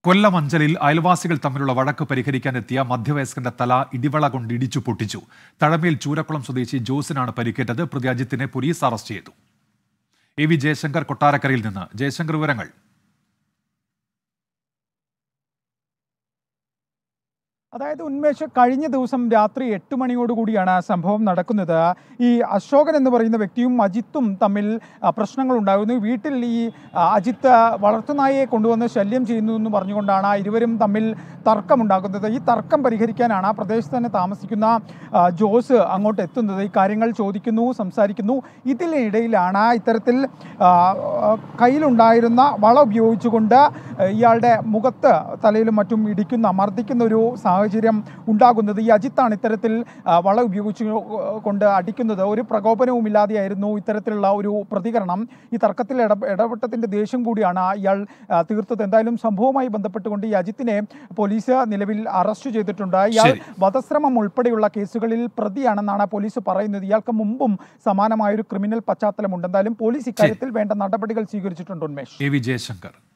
കൊല്ലം അഞ്ചലിൽ അയൽവാസികൾ തമ്മിലുള്ള വഴക്ക് പരിഹരിക്കാനെത്തിയ മധ്യവയസ്കന്റെ തല ഇടിവള കൊണ്ട് ഇടിച്ചു പൊട്ടിച്ചു തഴമയിൽ ചൂരക്കുളം സ്വദേശി ജോസിനാണ് പരിക്കേറ്റത് പ്രതി അജിത്തിനെ പോലീസ് അറസ്റ്റ് ചെയ്തു എ വി ജയശങ്കർ കൊട്ടാരക്കരയിൽ നിന്ന് ജയശങ്കർ വിവരങ്ങൾ അതായത് ഉന്മേഷ് കഴിഞ്ഞ ദിവസം രാത്രി എട്ട് മണിയോടുകൂടിയാണ് ആ സംഭവം നടക്കുന്നത് ഈ അശോകൻ എന്ന് പറയുന്ന വ്യക്തിയും അജിത്തും തമ്മിൽ ആ, പ്രശ്നങ്ങൾ ഉണ്ടാകുന്നു വീട്ടിൽ ഈ ആ, അജിത്ത് വളർത്തുനായയെ കൊണ്ടുവന്ന് ശല്യം ചെയ്യുന്നു എന്ന് പറഞ്ഞുകൊണ്ടാണ് ഇരുവരും തമ്മിൽ തർക്കമുണ്ടാകുന്നത് ഈ തർക്കം പരിഹരിക്കാനാണ് ആ പ്രദേശത്ത് തന്നെ താമസിക്കുന്ന ആ, ജോസ് അങ്ങോട്ട് എത്തുന്നത് ഈ കാര്യങ്ങൾ ചോദിക്കുന്നു സംസാരിക്കുന്നു ഇതിനിടയിലാണ് ഇത്തരത്തിൽ ആ, ആ, കയ്യിലുണ്ടായിരുന്ന വള ഉപയോഗിച്ചുകൊണ്ട് ഇയാളുടെ മുഖത്ത് തലയിലും മറ്റും ഇടിക്കുന്ന മർദ്ദിക്കുന്ന ഒരു സാഹചര്യം ഉണ്ടാകുന്നത് ഈ അജിത്താണ് ഇത്തരത്തിൽ ആ, വള ഉപയോഗിച്ചു കൊണ്ട് അടിക്കുന്നത് ഒരു പ്രകോപനവും ഇല്ലാതെയായിരുന്നു ഇത്തരത്തിലുള്ള ഒരു പ്രതികരണം ഈ തർക്കത്തിൽ ഇട ഇടപെട്ടതിൻ്റെ ദേഷ്യം കൂടിയാണ് ഇയാൾ ആ, തീർത്തത് എന്തായാലും സംഭവവുമായി ബന്ധപ്പെട്ടുകൊണ്ട് ഈ അജിത്തിനെ പോലീസ് നിലവിൽ അറസ്റ്റ് ചെയ്തിട്ടുണ്ട് ഇയാൾ ശരി. വധശ്രമം ഉൾപ്പെടെയുള്ള കേസുകളിൽ പ്രതിയാണെന്നാണ് പോലീസ് പറയുന്നത് ഇയാൾക്ക് മുമ്പും സമാനമായ ഒരു ക്രിമിനൽ പശ്ചാത്തലമുണ്ട് എന്തായാലും പോലീസ് ഇക്കാര്യത്തിൽ വേണ്ട നടപടികൾ സ്വീകരിച്ചിട്ടുണ്ട് ഉന്മേഷ് എ വി ജയശങ്കർ